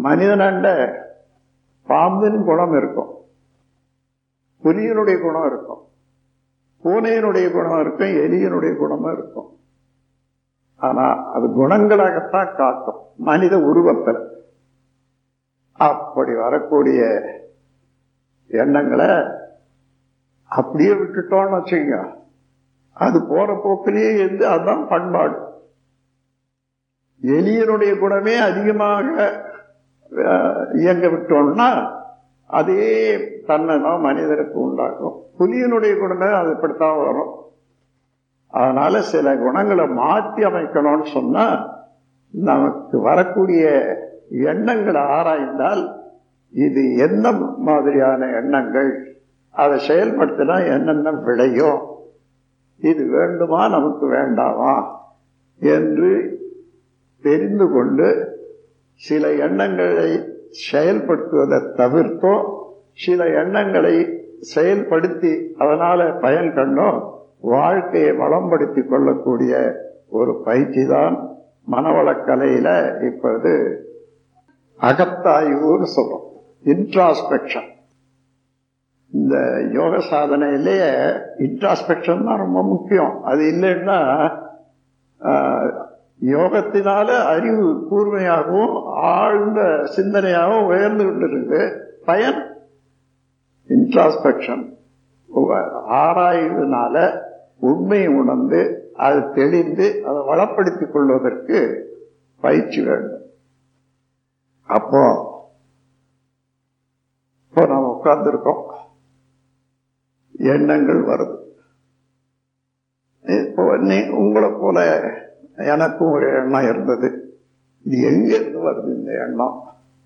மனிதனாண்ட பாம்பின் குணம் இருக்கும் புலியினுடைய குணம் இருக்கும் பூனையினுடைய குணம் இருக்கும் எலியினுடைய குணமும் இருக்கும் ஆனா அது குணங்களாகத்தான் காட்டும் மனித உருவத்தில் அப்படி வரக்கூடிய எண்ணங்களை அப்படியே விட்டுட்டோம்னு வச்சுங்க அது போற போக்கிலேயே இருந்து அதுதான் பண்பாடு எலியனுடைய குணமே அதிகமாக அஹ், இயங்க விட்டோம்னா அதே தன்மை தான் மனிதனுக்கு உண்டாகும் புலியனுடைய குணமே அது இப்படித்தான் வரும் அதனால சில குணங்களை மாற்றி அமைக்கணும்னு சொன்னா நமக்கு வரக்கூடிய எண்ணங்களை ஆராய்ந்தால் இது என்ன மாதிரியான எண்ணங்கள் அதை செயல்படுத்தினா என்னென்ன விளையும் இது வேண்டுமா நமக்கு வேண்டாமா என்று தெரிந்து கொண்டு சில எண்ணங்களை செயல்படுத்துவதை தவிர்த்தோ சில எண்ணங்களை செயல்படுத்தி அதனால பயன் கண்டோ வாழ்க்கையை வளம்படுத்தி கொள்ளக்கூடிய ஒரு பயிற்சி தான் மனவளக்கலையில இப்போது அகத்தாய்வுன்னு சொல்றோம் இன்ட்ராஸ்பெக்ஷன் இந்த யோக சாதனையிலேயே இன்ட்ராஸ்பெக்ஷன் தான் ரொம்ப முக்கியம் அது இல்லைன்னா ஆஹ், யோகத்தினால அறிவு கூர்மையாகவும் ஆழ்ந்த சிந்தனையாகவும் உயர்ந்து கொண்டிருக்கு பயன் இன்ட்ராஸ்பெக்ஷன் ஆராய்வதனால உண்மையை உணர்ந்து அது தெளிந்து அதை வளப்படுத்திக் கொள்வதற்கு பயிற்சி வேண்டும் அப்போ இப்போ நாம் உட்கார்ந்துருக்கோம் எண்ணங்கள் வருது இப்போ நீ உங்களை போல எனக்கும் ஒரு எண்ணம் இருந்தது இது எங்க இருந்து வருது இந்த எண்ணம்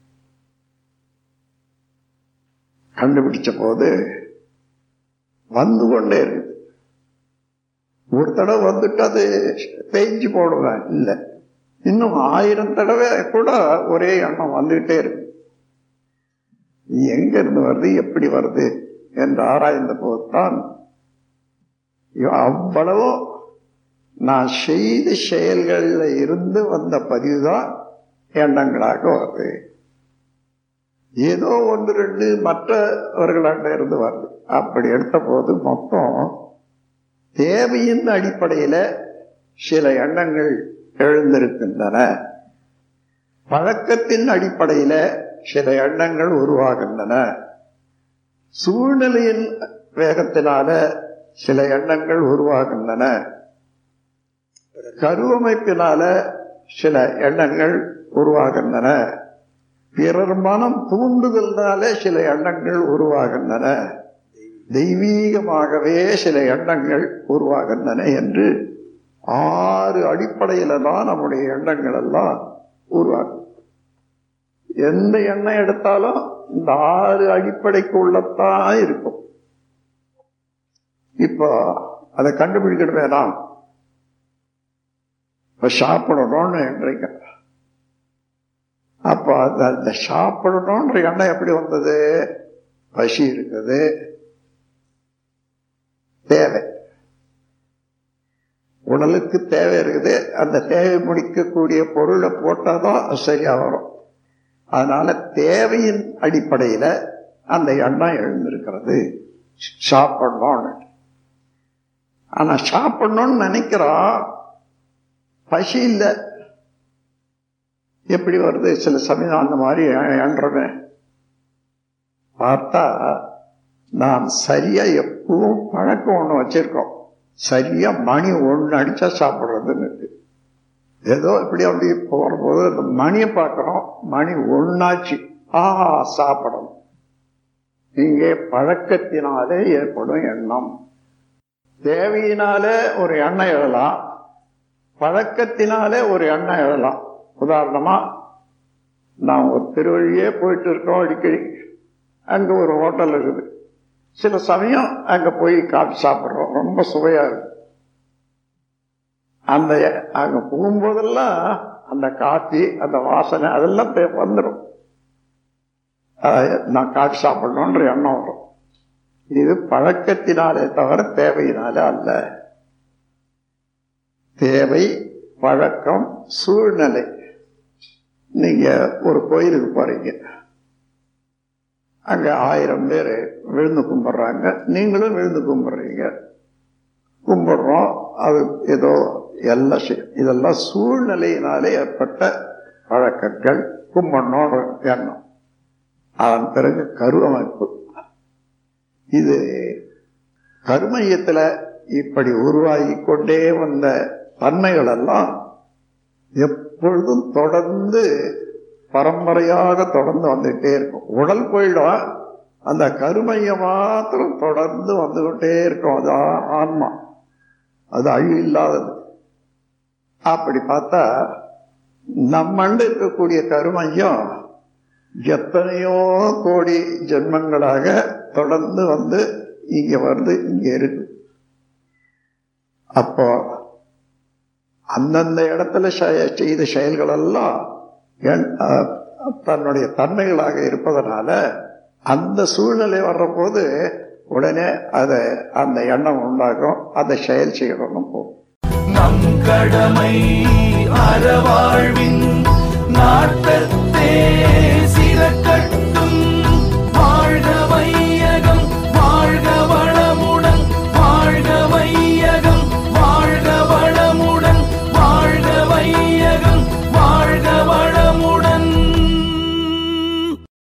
கண்டுபிடிச்ச போது வந்து கொண்டே இருக்குது ஒரு தடவை வந்துட்டு அது தேய்ஞ்சு போடுவேன் இல்லை இன்னும் ஆயிரம் தடவை கூட ஒரே எண்ணம் வந்துகிட்டே இருக்கு இது எங்க இருந்து வருது எப்படி வருது என்று ஆராய்ந்த போதுதான் அவ்வளவு நான் செய்த செயல்களில் இருந்து வந்த பதிவுதான் எண்ணங்களாக வருது ஏதோ ஒன்று ரெண்டு மற்றவர்களாண்ட இருந்து வருது அப்படி எடுத்த போது மொத்தம் தேவையின் அடிப்படையில சில எண்ணங்கள் எழுந்திருக்கின்றன பழக்கத்தின் அடிப்படையில சில எண்ணங்கள் உருவாகின்றன சூழ்நிலையின் வேகத்தினால சில எண்ணங்கள் உருவாகின்றன கருவமைப்பினால சில எண்ணங்கள் உருவாகின்றன பிறர் மனம் தூண்டுதல்னால சில எண்ணங்கள் உருவாகின்றன தெய்வீகமாகவே சில எண்ணங்கள் உருவாகின்றன என்று ஆறு அடிப்படையில தான் நம்முடைய எண்ணங்கள் எல்லாம் உருவாகும் எந்த எண்ணம் எடுத்தாலும் இந்த ஆறு அடிப்படைக்கு உள்ளத்தான் இருக்கும் இப்போ அதை கண்டுபிடிக்கணும் வேணாம் இப்ப சாப்பிடணும்னு என்றீங்க அப்ப அந்த அந்த சாப்பிடணும்ன்ற எண்ணம் எப்படி வந்தது பசி இருக்குது தேவை உடலுக்கு தேவை இருக்குது அந்த தேவை முடிக்கக்கூடிய பொருளை போட்டாதான் அது சரியா வரும் அதனால தேவையின் அடிப்படையில அந்த எண்ணம் எழுந்திருக்கிறது சாப்பிடணும்னு ஆனா சாப்பிடணும்னு நினைக்கிறோம் பசி இல்லை எப்படி வருது சில சமயம் அந்த மாதிரி எண்றமே பார்த்தா நாம் சரியா எப்பவும் பழக்கம் ஒண்ணு வச்சிருக்கோம் சரியா மணி ஒண்ணு அடிச்சா சாப்பிடுறதுன்னு ஏதோ இப்படி அப்படி போற போது அந்த மணியை பார்க்கிறோம் மணி ஒன்னாச்சு ஆ சாப்பிடணும் இங்கே பழக்கத்தினாலே ஏற்படும் எண்ணம் தேவையினாலே ஒரு எண்ணம் எழலாம் பழக்கத்தினாலே ஒரு எண்ணம் எழலாம் உதாரணமா நான் ஒரு திருவழியே போயிட்டு இருக்கோம் அடிக்கடி அங்க ஒரு ஹோட்டல் இருக்குது சில சமயம் அங்க போய் காஃபி சாப்பிட்றோம் ரொம்ப சுவையா இருக்கு அந்த அங்க போகும்போதெல்லாம் அந்த காஃபி அந்த வாசனை அதெல்லாம் வந்துடும் நான் காஃபி சாப்பிடணுன்ற எண்ணம் வரும் இது பழக்கத்தினாலே தவிர தேவையினாலே அல்ல தேவை பழக்கம் சூழ்நிலை நீங்க ஒரு கோயிலுக்கு போறீங்க அங்க ஆயிரம் பேர் விழுந்து கும்பிடுறாங்க நீங்களும் விழுந்து கும்பிடுறீங்க கும்பிடுறோம் அது ஏதோ எல்லாம் செய்- இதெல்லாம் சூழ்நிலையினாலே ஏற்பட்ட பழக்கங்கள் கும்பிடணும் எண்ணம் அதன் பிறகு கருவமைப்பு இது கருமையத்துல இப்படி உருவாகி கொண்டே வந்த தன்மைகள் எல்லாம் எப்பொழுதும் தொடர்ந்து பரம்பரையாக தொடர்ந்து வந்துகிட்டே இருக்கும் உடல் போயிடும் அந்த கருமைய மாத்திரம் தொடர்ந்து வந்துகிட்டே இருக்கும் அது ஆ- ஆன்மா அது அழிவு இல்லாதது அப்படி பார்த்தா நம்மண்டு இருக்கக்கூடிய கருமையம் எத்தனையோ கோடி ஜென்மங்களாக தொடர்ந்து வந்து இங்க வந்து இங்க இருக்கு அப்போ அந்தந்த இடத்துல செய- செய்த செயல்கள் எல்லாம் என்- அஹ், தன்னுடைய தன்மைகளாக இருப்பதனால அந்த சூழ்நிலை வர்றபோது உடனே அதை அந்த எண்ணம் உண்டாகும் அதை செயல் செய்யணும்னு போகும் நம் கடமை அறவாழ்வின் நாட்டத்தே